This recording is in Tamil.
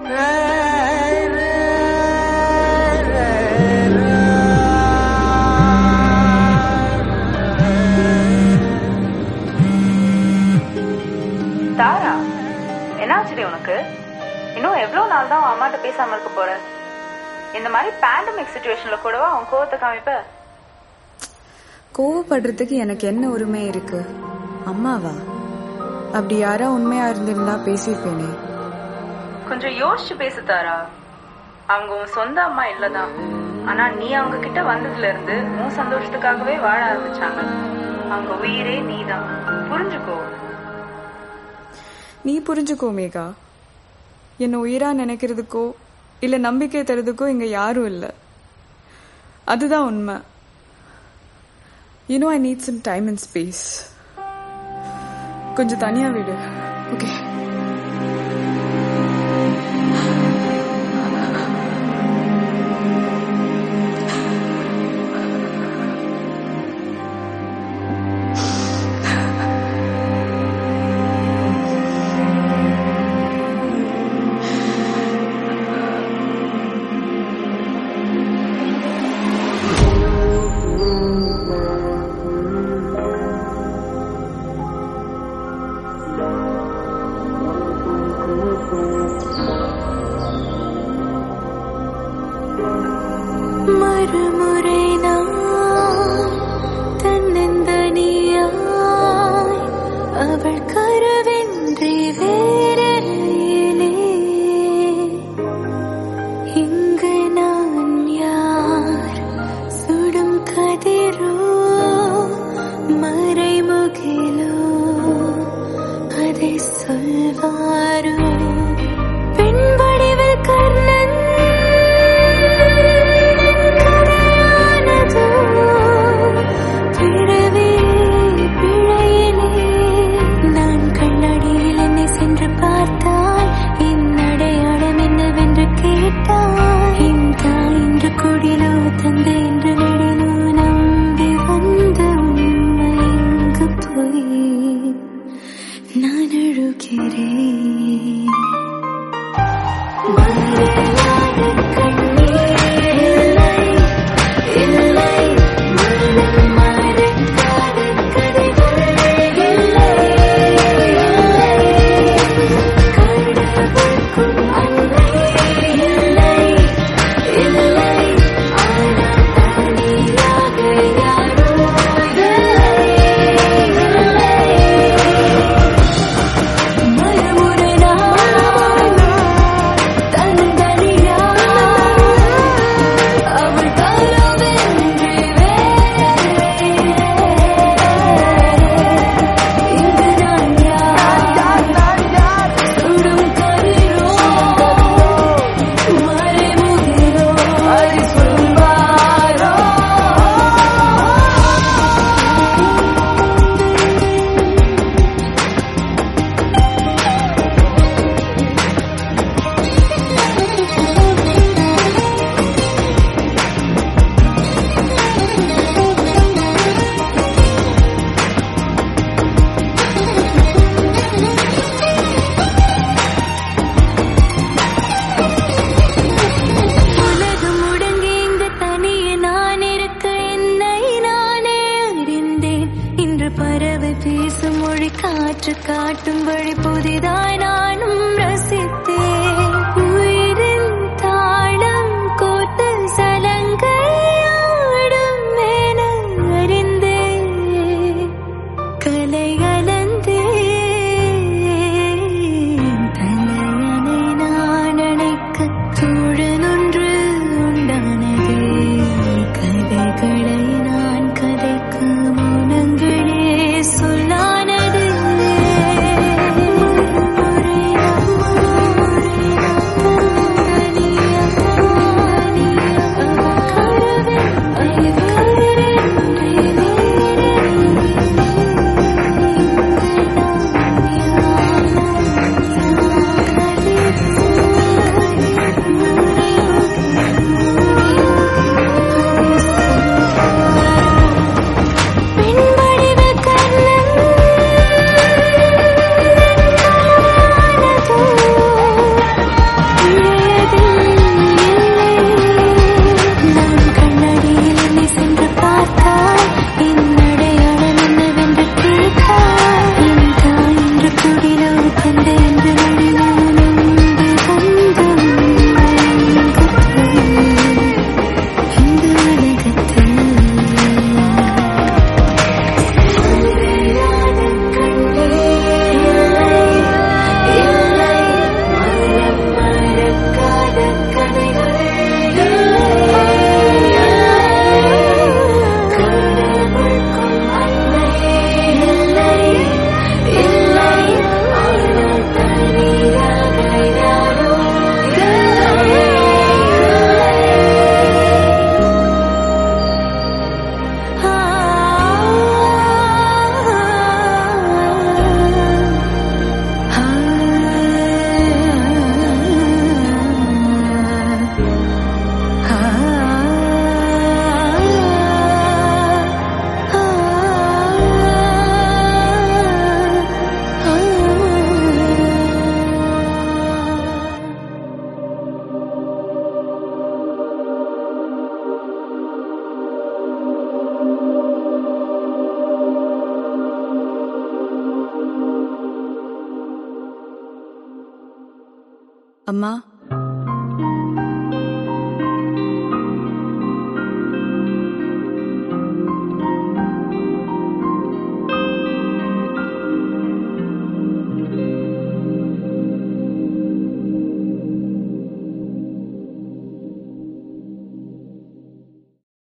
தாரா என்னாச்சுடி உனக்கு இன்னும் எவ்வளவு நாள் தான் உன் அம்மாட்ட பேசாம இருக்க போற இந்த மாதிரி பேண்டமிக் சுச்சுவேஷன்ல கூடவா அவன் கோவத்தை காமிப்ப கோவப்படுறதுக்கு எனக்கு என்ன உரிமை இருக்கு அம்மாவா அப்படி யாரா உண்மையா இருந்திருந்தா பேசியிருப்பேனே கொஞ்சம் யோசிச்சு பேசு தாரா அவங்க உன் சொந்த அம்மா இல்லதான் ஆனா நீ அவங்க கிட்ட வந்ததுல இருந்து உன் சந்தோஷத்துக்காகவே வாழ ஆரம்பிச்சாங்க அவங்க உயிரே நீதான் புரிஞ்சுக்கோ நீ புரிஞ்சுக்கோ மேகா என்ன உயிரா நினைக்கிறதுக்கோ இல்ல நம்பிக்கை தரதுக்கோ இங்க யாரும் இல்ல அதுதான் உண்மை you know I need some time and space கொஞ்சம் தனியா விடு ஓகே மறுமுறை நான் தன்னந்தனியாய் அவள் கருவின்றி வேறறையிலே இங்கு நான் யார் சுடும் கதிரோ மறைமுகிலோ அதை சொல்வாரோ பெண் வடிவில் கர்ணன் கரையாய் அம்மா